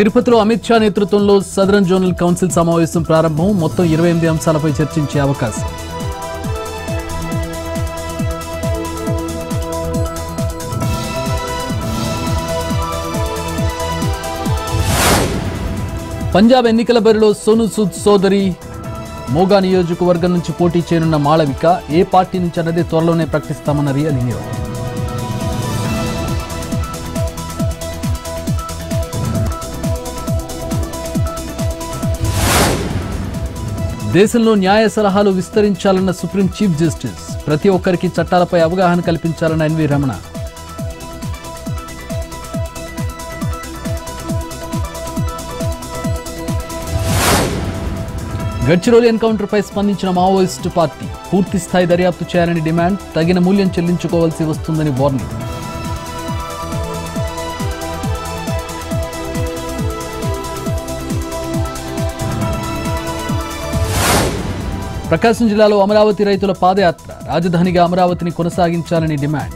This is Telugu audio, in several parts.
తిరుపతిలో అమిత్ షా నేతృత్వంలో సదరన్ జోనల్ కౌన్సిల్ సమావేశం ప్రారంభం మొత్తం ఇరవై ఎనిమిది అంశాలపై చర్చించే అవకాశం పంజాబ్ ఎన్నికల బరిలో సోను సూద్ సోదరి మోగా నియోజకవర్గం నుంచి పోటీ చేయనున్న మాళవిక ఏ పార్టీ నుంచి అన్నది త్వరలోనే ప్రకటిస్తామన్న రియల్ ఇండియా దేశంలో న్యాయ సలహాలు విస్తరించాలన్న సుప్రీం చీఫ్ జస్టిస్ ప్రతి ఒక్కరికి చట్టాలపై అవగాహన కల్పించాలన్న ఎన్వి రమణ గడ్చిరోలి ఎన్కౌంటర్పై స్పందించిన మావోయిస్టు పార్టీ పూర్తి స్థాయి దర్యాప్తు చేయాలని డిమాండ్ తగిన మూల్యం చెల్లించుకోవాల్సి వస్తుందని వార్నింగ్ ప్రకాశం జిల్లాలో అమరావతి రైతుల పాదయాత్ర రాజధానిగా అమరావతిని కొనసాగించాలని డిమాండ్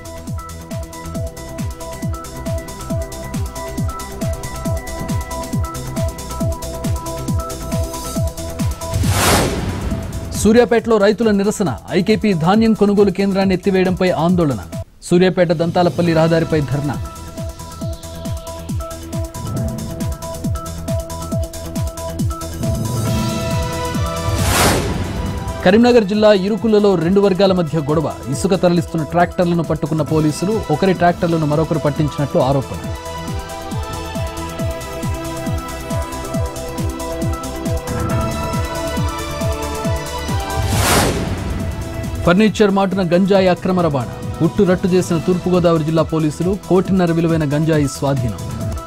సూర్యాపేటలో రైతుల నిరసన ఐకేపీ ధాన్యం కొనుగోలు కేంద్రాన్ని ఎత్తివేయడంపై ఆందోళన సూర్యాపేట దంతాలపల్లి రహదారిపై ధర్నా కరీంనగర్ జిల్లా ఇరుకులలో రెండు వర్గాల మధ్య గొడవ ఇసుక తరలిస్తున్న ట్రాక్టర్లను పట్టుకున్న పోలీసులు ఒకరి ట్రాక్టర్లను మరొకరు పట్టించినట్లు ఆరోపణ ఫర్నిచర్ మాటున గంజాయి అక్రమ రవాణా గుట్టు రట్టు చేసిన తూర్పుగోదావరి జిల్లా పోలీసులు కోటిన్నర విలువైన గంజాయి స్వాధీనం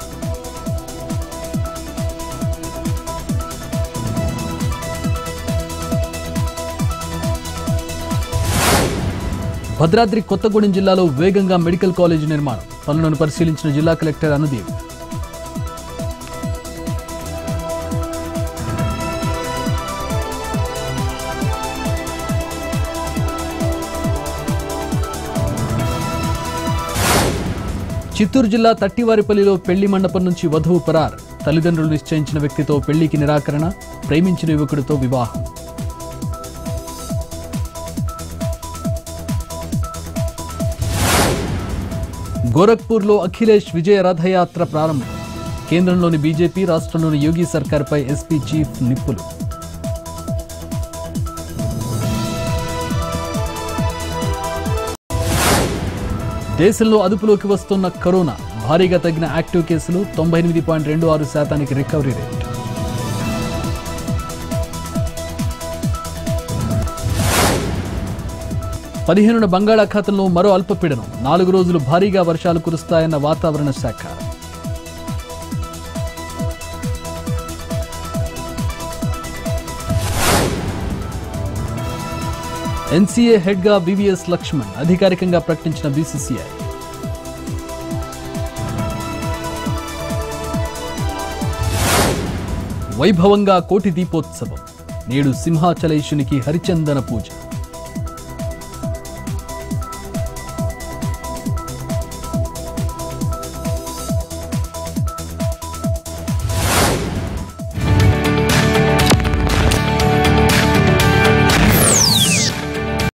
భద్రాద్రి కొత్తగూడెం జిల్లాలో వేగంగా మెడికల్ కాలేజీ నిర్మాణం పనులను పరిశీలించిన జిల్లా కలెక్టర్ అనుదీప్ చిత్తూరు జిల్లా తట్టివారిపల్లిలో పెళ్లి మండపం నుంచి వధువు పరార్ తల్లిదండ్రులు నిశ్చయించిన వ్యక్తితో పెళ్లికి నిరాకరణ ప్రేమించిన యువకుడితో వివాహం గోరఖ్పూర్లో అఖిలేష్ విజయ రథయాత్ర ప్రారంభం కేంద్రంలోని బీజేపీ రాష్ట్రంలోని యోగి సర్కార్పై ఎస్పీ చీఫ్ నిప్పులు దేశంలో అదుపులోకి వస్తున్న కరోనా భారీగా తగ్గిన యాక్టివ్ కేసులు తొంభై ఎనిమిది పాయింట్ రెండు ఆరు శాతానికి రికవరీ రేట్ పదిహేనున బంగాళాఖాతంలో మరో అల్పపీడనం నాలుగు రోజులు భారీగా వర్షాలు కురుస్తాయన్న వాతావరణ శాఖ ఎన్సీఏ హెడ్గా వివిఎస్ లక్ష్మణ్ అధికారికంగా ప్రకటించిన బీసీసీఐ వైభవంగా కోటి దీపోత్సవం నేడు సింహాచలేశునికి హరిచందన పూజ